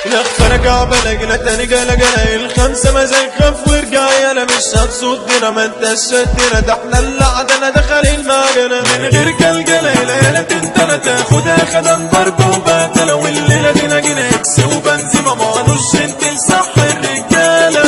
نرجع بلقنا تاني قلا قلا الخمسة مزاج خف ورجع يلا مش هتصدنا ما انت شدنا ده احنا اللي عدنا دخل المعجنة من غير قلقلة ليلة تنتنا تاخدها خدم ضرب وباتلة والليلة دي نجينا اكس وبنزيمة ما نرش صح الرجالة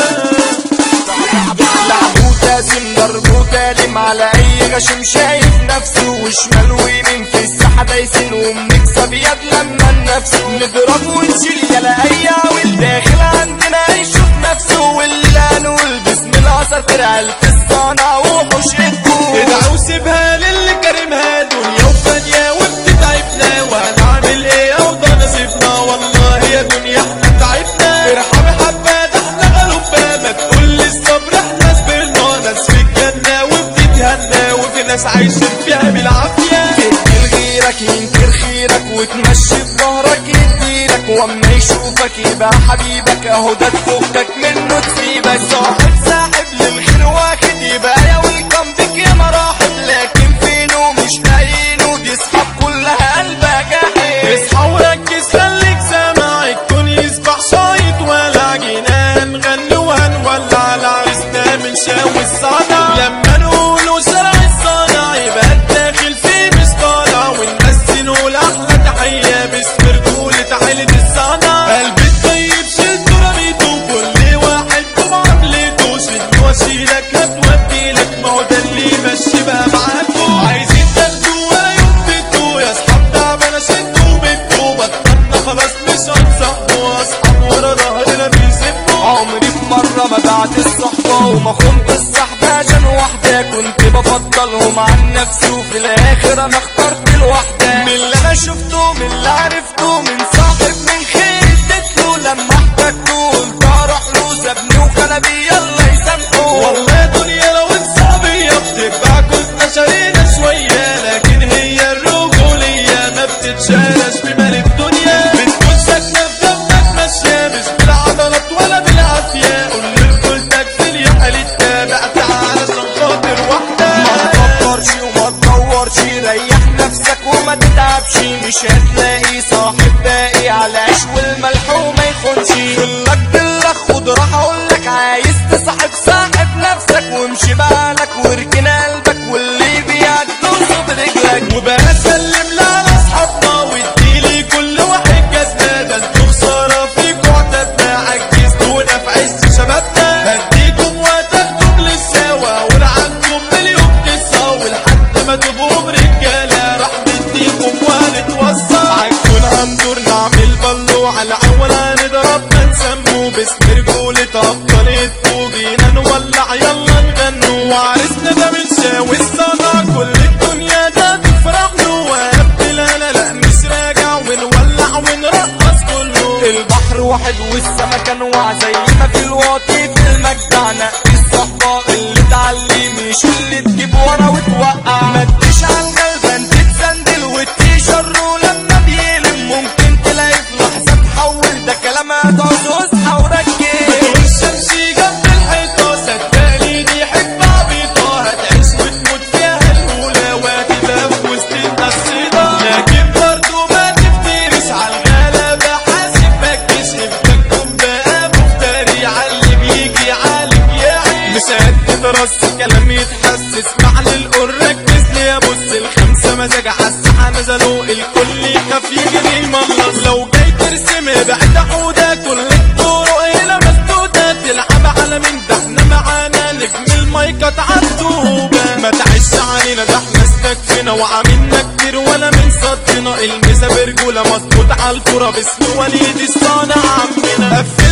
لعبوته سندر بوتالم على اي غشم شايف نفسه وشمال ويمين في الساحه دايسين وبنكسب يد لما النفس نضرب ونشيل يلا اي عويل داخل عندنا يشوف نفسه واللي هنقول بسم الله ساتر عيلة الصنع وحوش الكون ادعوا سيبها للي كرمها دنيا وفانية وبتتعبنا وهنعمل ايه اوضى نصيبنا والله يا دنيا احنا تعبنا ارحمي حبة ده احنا غلوبة ما تقول الصبر احنا صبرنا ناس في الجنة وبتتهنى وفي ناس عايشين فيها بالعافية تدي لغيرك ينكر خيرك وتمشي في ظهرك يديلك واما يشوفك يبقى حبيبك اهو ده تفكك منه تسيبك صاحب ساحب للخير واخد يبقى يا ويلكم بك يا مراحب لكن فينه مش لاقينه دي اصحاب كلها قلبها جاحد اصحى وركز خليك سامع الكون يصبح شايط ولا جنان غني وهنولع على عرسنا من شاوي الصدى لما نقولوا شرع الصدى يبقى الداخل فيه مش طالع والناس نقول احلى تحية باسم رجولة عيلة الصدى قلبي الطيب شلته رميته كل واحد بمعاملته شد واشيلك هتوديلك ما هو ده اللي يمشي بقى معاكوا عايزين تاخدوها ينفتوا يا اصحاب تعبانة شدوا بنتوا بطلنا خلاص مش هنصاحبوا اصحاب ورا ظهرنا بيسبوا عمري في مرة ما بعت الصحبة وما خنت الصحبة عشان واحدة كنت بفضلهم عن نفسي وفي الآخر أنا اخترت الوحدة من اللي أنا شفته من اللي عرفته من صاحب من خير اديته لما احتجته قلت أروح له سابني وخلبي يلا يسامحه والله دنيا لو الصعبية بتتباع كنت شارينا شوية لكن هي الرجولية ما بتتشالش بمال الدنيا بتكون ساكنة في دمك ماشية مش بالعضلات ولا بالعافية قول لرجولتك في اليحل التابع تعالى عشان خاطر واحدة ما تفكرش وما تدورش ريح نفسك وما تتعبش مش هتلاقي صاحب باقي على العيش والملح وما يخونش كلك بالله خد راح اقولك عايز تصاحب صاحب نفسك وامشي بالك واركن قلبك واللي يبيعك دوسه برجلك وبقى سلم لعلى اصحابنا واديلي كل واحد جزمة ده انتوا خسارة فيكوا اعتدنا عجزتونا في عز شبابنا هديكم وهتاخدوا للسوا ولعنكم مليون تساوي لحد ما تبقوا رجالة راح نديكم وهنتوصى هنكون هندور نعمل بلو على اول هنضرب ما نسموه باسم رجولة ابطال الطوب جينا نولع يلا نغنوا وعرسنا ده بنشاوي الصدى كل الدنيا ده تفرح له وقبل لا لا لا مش راجع ونولع ونرقص كله البحر واحد والسمك انواع زي ما في الواطي في المجدع نقي الصحبة اللي تعلي مش اللي تجيب ورا وتوقع ما تجيش على الغلبان تتسندل وتشره لما بيلم ممكن تلاقي في لحظة تحول ده كلام هتعوز اصحى وركز والشمس جنب الحيطة صدقني دي حكمة عبيطة هتعيش وتموت فيها الأولى وهتبقى في وسط الناس صيدة لكن برضه ما تفترس على الغلبة حاسب مكش ابنكم بقى مفتري على اللي بيجي عالج يعيش مش قد دراسة كلام يتحس اسمع للقر ركز لي يا بص الخمسة مزاج عالساحة نزلوا الكل يخاف يجري يملص لو جاي ترسم بعد حودة كل الطرق هنا مسدودة تلعب على مين ده احنا معانا نجم المايكات عالدوبة ما تعيش علينا ده احنا استكفينا وعاملنا كتير ولا من صدنا المسا برجولة مظبوط عالكورة باسم وليد الصانع عمنا قفل